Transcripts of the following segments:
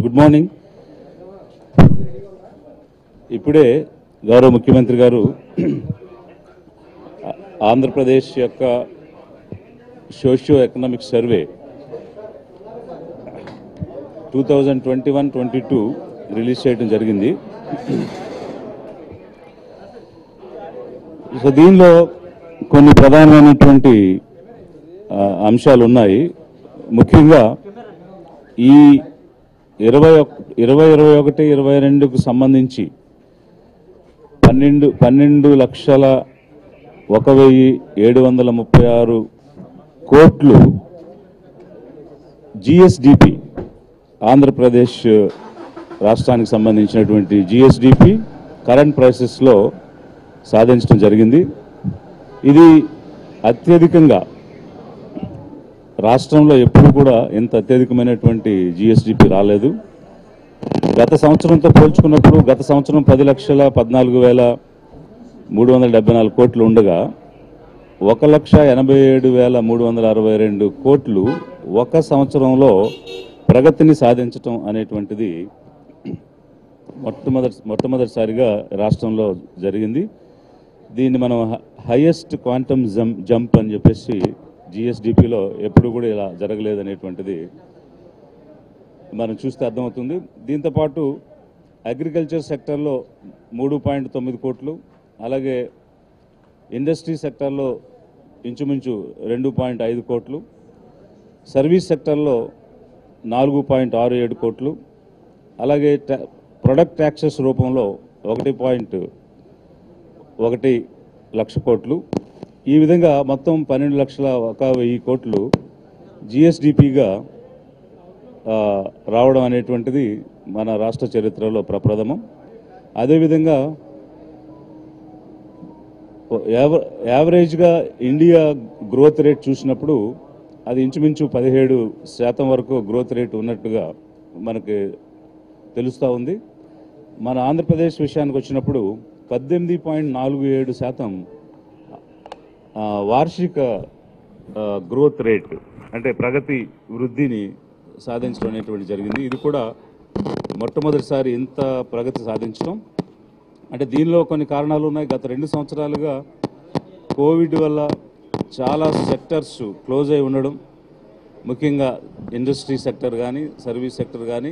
good morning ఇప్పుడే గౌరవ ముఖ్యమంత్రి గారు ఆ- ఆంధ్రప్రదేశ్ యొక్క socio economic survey two thousand twenty one twenty two release చేయడం జరిగింది సో దీనిలో కొన్ని ప్రధానమైనటువంటి ఆ, అంశాలు ఉన్నాయి ముఖ్యంగా ఈ ఇరవై ఒక్- ఇరవై ఇరవై ఒకటి ఇరవై రెండుకు సంబంధించి పన్నెండు పన్నెండు లక్షల ఒక వెయ్యి ఏడు వందల ముప్పై ఆరు కోట్లు జిఎస్డిపి ఆంధ్రప్రదేశ్ రాష్ట్రానికి సంబంధించినటువంటి జిఎస్డిపి కరెంట్ ప్రైసెస్లో సాధించడం జరిగింది ఇది అత్యధికంగా రాష్ట్రంలో ఎప్పుడు కూడా ఇంత అత్యధికమైనటువంటి జిఎస్డిపి రాలేదు గత సంవత్సరంతో పోల్చుకున్నప్పుడు గత సంవత్సరం పది లక్షల పద్నాలుగు వేల మూడు వందల డెబ్బై నాలుగు కోట్లు ఉండగా ఒక లక్ష ఎనభై ఏడు వేల మూడు వందల అరవై రెండు కోట్లు ఒక సంవత్సరంలో ప్రగతిని సాధించటం అనేటువంటిది మొట్టమొదటి మొట్టమొదటిసారిగా రాష్ట్రంలో జరిగింది దీన్ని మనం హైయెస్ట్ క్వాంటమ్ జంప్ జంప్ అని చెప్పేసి జిఎస్డిపిలో ఎప్పుడు కూడా ఇలా జరగలేదనేటువంటిది మనం చూస్తే అర్థమవుతుంది దీంతోపాటు అగ్రికల్చర్ సెక్టర్లో మూడు పాయింట్ తొమ్మిది కోట్లు అలాగే ఇండస్ట్రీ సెక్టర్లో ఇంచుమించు రెండు పాయింట్ ఐదు కోట్లు సర్వీస్ సెక్టర్లో నాలుగు పాయింట్ ఆరు ఏడు కోట్లు అలాగే ట్యా- ప్రొడక్ట్ ట్యాక్సెస్ రూపంలో ఒకటి పాయింట్ ఒకటి లక్ష కోట్లు ఈ విధంగా మొత్తం పన్నెండు లక్షల ఒక వెయ్యి కోట్లు జిఎస్డిపిగా రావడం అనేటువంటిది మన రాష్ట్ర చరిత్రలో ప్రప్రథమం అదేవిధంగా యావ- యావరేజ్గా ఇండియా గ్రోత్ రేట్ చూసినప్పుడు అది ఇంచుమించు పదిహేడు శాతం వరకు గ్రోత్ రేట్ ఉన్నట్టుగా మనకి తెలుస్తూ ఉంది మన ఆంధ్రప్రదేశ్ విషయానికి వచ్చినప్పుడు పద్దెనిమిది పాయింట్ నాలుగు ఏడు శాతం ఆ, వార్షిక ఆ, గ్రోత్ రేట్ అంటే ప్రగతి వృద్ధిని సాధించడం అనేటువంటి జరిగింది ఇది కూడా మొట్టమొదటిసారి ఇంత ప్రగతి సాధించడం అంటే దీనిలో కొన్ని కారణాలు ఉన్నాయి గత రెండు సంవత్సరాలుగా కోవిడ్ వల్ల చాలా సెక్టర్స్ క్లోజ్ అయి ఉండడం ముఖ్యంగా ఇండస్ట్రీ సెక్టర్ కానీ సర్వీస్ సెక్టర్ కానీ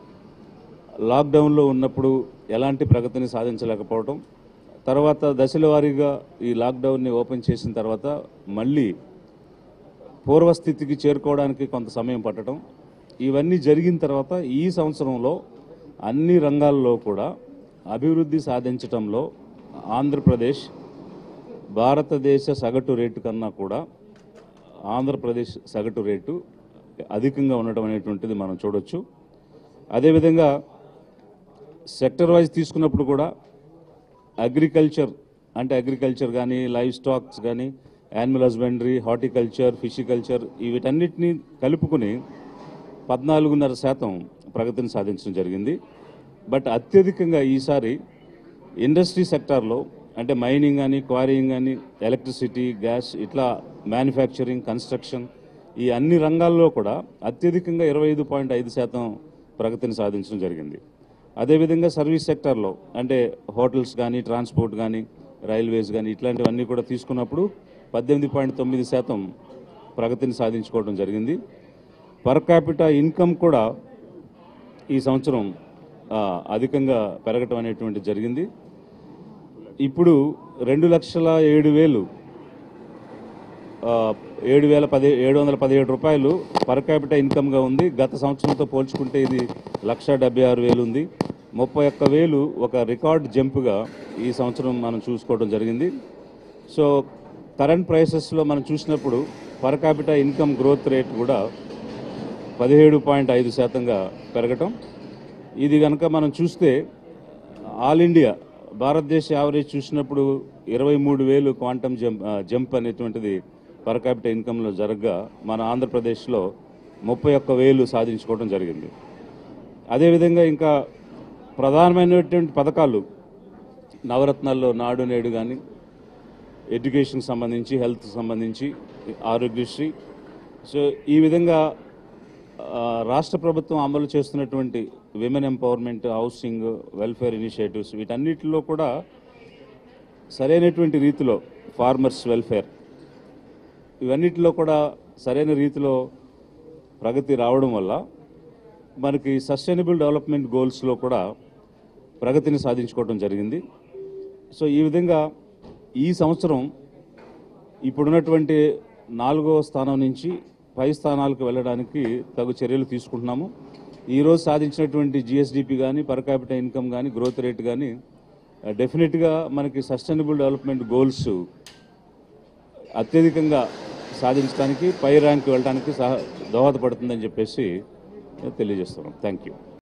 లాక్డౌన్లో ఉన్నప్పుడు ఎలాంటి ప్రగతిని సాధించలేకపోవడం తర్వాత దశల వారీగా ఈ లాక్డౌన్ని ఓపెన్ చేసిన తర్వాత మళ్ళీ పూర్వస్థితికి చేరుకోవడానికి కొంత సమయం పట్టడం ఇవన్నీ జరిగిన తర్వాత ఈ సంవత్సరంలో అన్ని రంగాల్లో కూడా అభివృద్ధి సాధించటంలో ఆంధ్రప్రదేశ్ భారతదేశ సగటు రేటు కన్నా కూడా ఆంధ్రప్రదేశ్ సగటు రేటు అధికంగా ఉండటం అనేటువంటిది మనం చూడొచ్చు అదేవిధంగా సెక్టర్ వైజ్ తీసుకున్నప్పుడు కూడా అగ్రికల్చర్ అంటే అగ్రికల్చర్ కానీ లైవ్ స్టాక్స్ కానీ యానిమల్ హస్బెండరీ హార్టికల్చర్ ఫిషికల్చర్ వీటన్నిటిని కలుపుకుని పద్నాలుగున్నర శాతం ప్రగతిని సాధించడం జరిగింది బట్ అత్యధికంగా ఈసారి ఇండస్ట్రీ సెక్టార్లో అంటే మైనింగ్ కానీ క్వారీయింగ్ కానీ ఎలక్ట్రిసిటీ గ్యాస్ ఇట్లా మ్యానుఫ్యాక్చరింగ్ కన్స్ట్రక్షన్ ఈ అన్ని రంగాల్లో కూడా అత్యధికంగా ఇరవై ఐదు పాయింట్ ఐదు శాతం ప్రగతిని సాధించడం జరిగింది అదేవిధంగా సర్వీస్ సెక్టార్లో అంటే హోటల్స్ కానీ ట్రాన్స్పోర్ట్ కానీ రైల్వేస్ కానీ ఇట్లాంటివన్నీ కూడా తీసుకున్నప్పుడు పద్దెనిమిది పాయింట్ తొమ్మిది శాతం ప్రగతిని సాధించుకోవడం జరిగింది పర్ క్యాపిటా ఇన్కమ్ కూడా ఈ సంవత్సరం ఆ, అధికంగా పెరగటం అనేటువంటి జరిగింది ఇప్పుడు రెండు లక్షల ఏడు వేలు ఆ, ఏడు వేల పది ఏడు వందల పదిహేడు రూపాయలు పర్ క్యాపిటల్ ఇన్కమ్గా ఉంది గత సంవత్సరంతో పోల్చుకుంటే ఇది లక్ష డెబ్బై ఆరు వేలు ఉంది ముప్పై ఒక్క వేలు ఒక రికార్డ్ జంప్గా ఈ సంవత్సరం మనం చూసుకోవడం జరిగింది సో కరెంట్ ప్రైసెస్లో మనం చూసినప్పుడు per capita income growth rate కూడా పదిహేడు పాయింట్ ఐదు శాతంగా పెరగటం ఇది కనుక మనం చూస్తే ఆల్ ఇండియా భారతదేశ యావరేజ్ చూసినప్పుడు ఇరవై మూడు వేలు క్వాంటమ్ జంప్ ఆ, జంప్ అనేటువంటిది పర్ క్యాపిటల్ ఇన్కంలో జరగగా మన ఆంధ్రప్రదేశ్లో ముప్పై ఒక్క వేలు సాధించుకోవడం జరిగింది అదేవిధంగా ఇంకా ప్రధానమైనటువంటి పథకాలు నవరత్నాల్లో నాడు నేడు కానీ ఎడ్యుకేషన్ సంబంధించి హెల్త్ సంబంధించి ఆరోగ్యశ్రీ సో ఈ విధంగా ఆ, రాష్ట్ర ప్రభుత్వం అమలు చేస్తున్నటువంటి women empowerment housing welfare initiatives వీటన్నిటిలో కూడా సరైనటువంటి రీతిలో ఫార్మర్స్ వెల్ఫేర్ ఇవన్నిటిలో కూడా సరైన రీతిలో ప్రగతి రావడం వల్ల మనకి సస్టైనబుల్ డెవలప్మెంట్ గోల్స్లో కూడా ప్రగతిని సాధించుకోవడం జరిగింది సో ఈ విధంగా ఈ సంవత్సరం ఇప్పుడున్నటువంటి నాలుగో స్థానం నుంచి పై స్థానాలకు వెళ్ళడానికి తగు చర్యలు తీసుకుంటున్నాము ఈరోజు సాధించినటువంటి జిఎస్డిపి కానీ పర్ క్యాపిటల్ ఇన్కమ్ కానీ గ్రోత్ రేట్ కానీ డెఫినెట్గా మనకి సస్టైనబుల్ డెవలప్మెంట్ గోల్స్ అత్యధికంగా సాధించడానికి పై ర్యాంక్ వెళ్ళడానికి సహ దోహదపడుతుందని చెప్పేసి తెలియజేస్తున్నాం థ్యాంక్ యూ